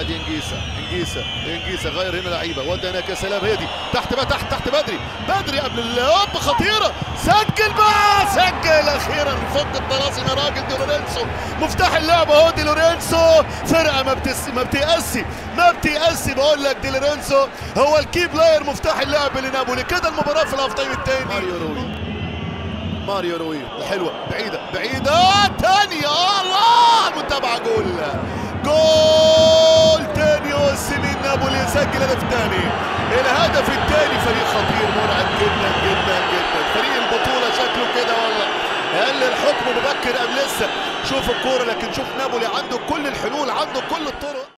ادي انجيسا انجيسا انجيسا غير هنا لعيبه ودى هناك يا سلام هي دي تحت بقى تحت تحت بدري بدري قبل الهوب خطيره سجل بقى سجل اخيرا فض الطلاسم يا راجل دي لورينسو مفتاح اللعبه اهو دي لورينسو فرقه ما بتس ما بتيأسي ما بتيأسي بقول لك دي لورينسو هو الكي بلاير مفتاح اللعب لنابولي كده المباراه في الهاف تايم الثاني ماريو روي ماريو روي الحلوه بعيده بعيده تانية الله المتابعه جول جول تاني اوسيمين نابولي يسجل الهدف الثاني الهدف الثاني فريق خطير مرعب جدا جدا جدا فريق البطوله شكله كده والله هل الحكم مبكر ام لسه شوف الكوره لكن شوف نابولي عنده كل الحلول عنده كل الطرق